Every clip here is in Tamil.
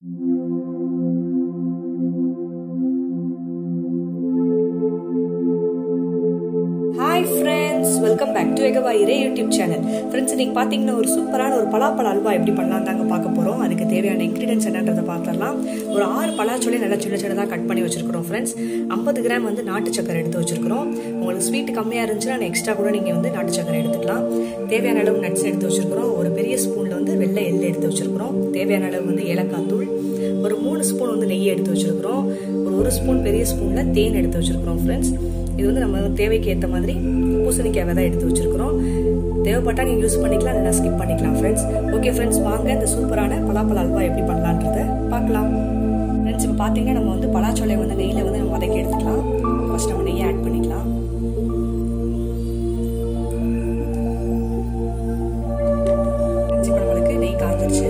hi friends welcome back to எகவாயிரே யூடியூப் சேனல் ஃப்ரெண்ட்ஸ் இன்னைக்கு பார்த்தீங்கன்னா ஒரு சூப்பரான ஒரு பலாப்பழ அல்வா எப்படி பண்ணலாம் தாங்க பார்க்க போகிறோம் அதுக்கு தேவையான இன்க்ரீடியன்ஸ் என்னன்றதை பார்த்துடலாம் ஒரு ஆறு பலாச்சொல்லி நல்லா சின்ன சின்னதாக கட் பண்ணி வச்சிருக்கிறோம் ஃப்ரெண்ட்ஸ் ஐம்பது கிராம் வந்து நாட்டு சக்கரை எடுத்து வச்சிருக்கிறோம் உங்களுக்கு ஸ்வீட் கம்மியாக இருந்துச்சுன்னா எக்ஸ்ட்ரா கூட நீங்கள் வந்து நாட்டு சக்கரை எடுத்துக்கலாம் தேவையான அளவு நட்ஸ் எடுத்து வச்சிருக்கிறோம் ஒரு பெரிய ஸ்பூனில் வந்து வெள்ளை எள்ளு எடுத்து வச்சிருக்கிறோம் தேவையான அளவு வந்து ஏலக்காய் தூள் ஒரு மூணு ஸ்பூன் வந்து நெய் எடுத்து வச்சிருக்கிறோம் ஒரு ஒரு ஸ்பூன் பெரிய ஸ்பூனில் தேன் எடுத்து வச்சிருக்கிறோம் ஃப்ரெண்ட்ஸ் இது வந்து நம்ம தேவைக்கு ஏற்ற மாதிரி பூசணிக்காய் விதை எடுத்து வச்சிருக்கிறோம் தேவைப்பட்டா நீங்கள் யூஸ் பண்ணிக்கலாம் இல்லைனா ஸ்கிப் பண்ணிக்கலாம் ஃப்ரெண்ட்ஸ் ஓகே ஃப்ரெண்ட்ஸ் வாங்க இந்த சூப்பரான பலாப்பழ அல்வா எப்படி பண்ணலான்றத பார்க்கலாம் ஃப்ரெண்ட்ஸ் இப்போ பார்த்தீங்கன்னா நம்ம வந்து பலாச்சோலையை வந்து நெய்யில் வந்து நம்ம வதக்கி எடுத்துக்கலாம் ஃபர்ஸ்ட் நம்ம நெய்யை ஆட் பண்ணிக்கலாம் இப்போ நம்மளுக்கு நெய் காய்ச்சிருச்சு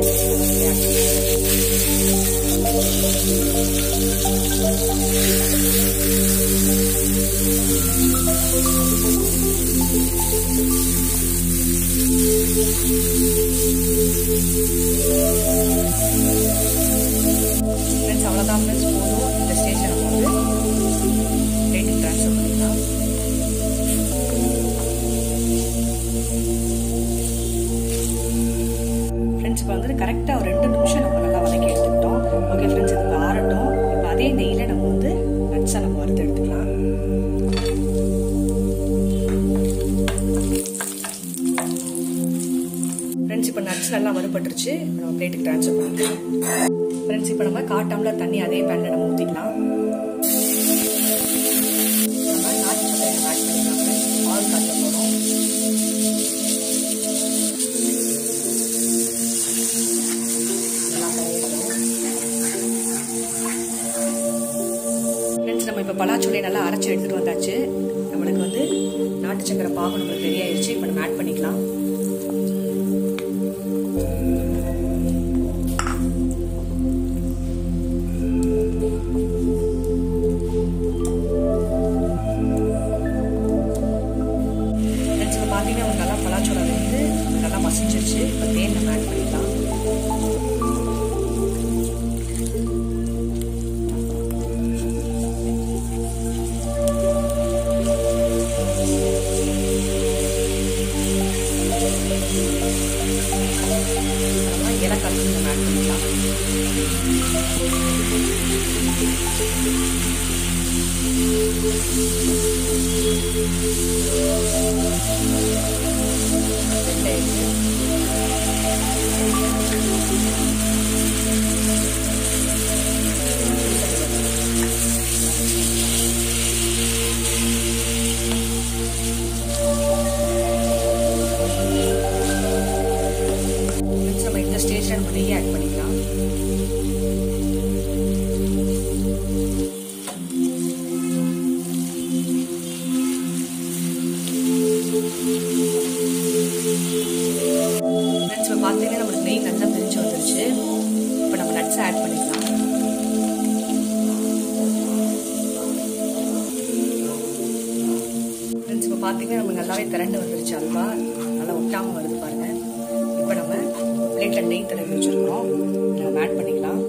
ஃப்ரெண்ட்ஸ் அவ்வளோதான் ஃப்ரெண்ட்ஸ் போதும் இந்த ஸ்டேஜை நம்ம வந்து லைட்டுக்கு ட்ரான்ஸ்ஃபர் பண்ணிக்கலாம் ஃப்ரெண்ட்ஸ் இப்போ வந்து கரெக்டாக ஒரு ரெண்டு நிமிஷம் நம்ம நல்லா வதக்கி எடுத்துக்கிட்டோம் ஓகே ஃப்ரெண்ட்ஸ் இது ஆறட்டும் இப்போ அதே நெய்யில் நம்ம வந்து நட்ஸை நம்ம வறுத்து எடுத்துக்கலாம் ஃப்ரெண்ட்ஸ் இப்போ நட்ஸ் நல்லா வறுபட்டுருச்சு நம்ம பிளேட்டுக்கு ட்ரான்ஸ்ஃபர் பண்ணிக்கலாம் ஃப்ரெண்ட்ஸ் இப்போ நம்ம கால் டம்ளர் தண்ணி அதே பேனில் நம்ம ஊற்றிக்கலாம் நம்ம நாட்டு சக்கரை ஆட் பண்ணிக்கலாம் ஃப்ரெண்ட்ஸ் பால் காட்ட போகிறோம் ஃப்ரெண்ட்ஸ் நம்ம இப்போ பலாச்சோலையை நல்லா அரைச்சி எடுத்துகிட்டு வந்தாச்சு நம்மளுக்கு வந்து நாட்டு சக்கரை பாகு நம்மளுக்கு ரெடி ஆயிடுச்சு இப்போ நம்ம ஆட் பண்ணிக்கலாம் ஃப்ரெண்ட்ஸ் இப்போ பார்த்தீங்கன்னா அவங்க நல்லா பலாச்சோளம் வந்து நல்லா மசிச்சிருச்சு இப்போ தேன் நம்ம ஆட் பண்ணிக்கலாம் ஏலக்காய் தூள் நம்ம ஆட் பண்ணிக்கலாம் நம்ம இந்த ஸ்டேஜில் நம்ம நெய் ஆட் பண்ணிக்கலாம் ஃப்ரெண்ட்ஸ் இப்போ பார்த்தீங்கன்னா நம்மளுக்கு நெய் நல்லா பிரிஞ்சு வந்துருச்சு இப்போ நம்ம நட்ஸ் ஆட் பண்ணிக்கலாம் ஃப்ரெண்ட்ஸ் இப்போ பார்த்தீங்கன்னா நம்ம நல்லாவே திரண்டு வந்துருச்சு அல்வா நல்லா ஒட்டாமல் வருது பாருங்க இப்போ நம்ம பிளேட்டில் நெய் தடவி வச்சுருக்கிறோம் நம்ம ஆட் பண்ணிக்கலாம்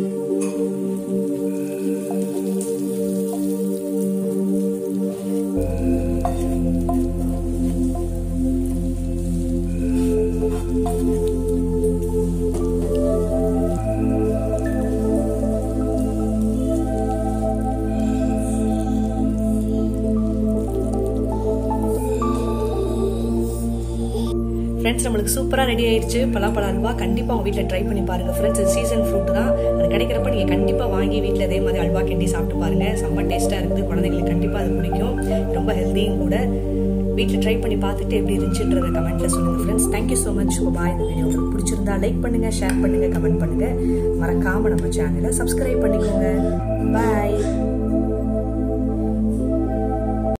ஃப்ரெண்ட்ஸ் நம்மளுக்கு சூப்பராக ரெடி ஆயிடுச்சு பலாப்பழ அல்வா கண்டிப்பாக உங்கள் வீட்டில் ட்ரை பண்ணி பாருங்கள் ஃப்ரெண்ட்ஸ் இது சீசன் ஃப்ரூட் தான் அது கிடைக்கிறப்ப நீங்கள் கண்டிப்பாக வாங்கி வீட்டில் இதே மாதிரி அல்வா கிண்டி சாப்பிட்டு பாருங்கள் செம்ம டேஸ்ட்டாக இருக்குது குழந்தைங்களுக்கு கண்டிப்பாக அது பிடிக்கும் ரொம்ப ஹெல்த்தியும் கூட வீட்டில் ட்ரை பண்ணி பார்த்துட்டு எப்படி இருந்துச்சுன்றத கமெண்ட்டில் சொல்லுங்கள் friends thank you so much bye இந்த வீடியோ உங்களுக்கு பிடிச்சிருந்தா லைக் பண்ணுங்கள் ஷேர் பண்ணுங்கள் கமெண்ட் பண்ணுங்கள் மறக்காமல் நம்ம சேனலை சப்ஸ்கிரைப் பண்ணிக்கோங்க பாய்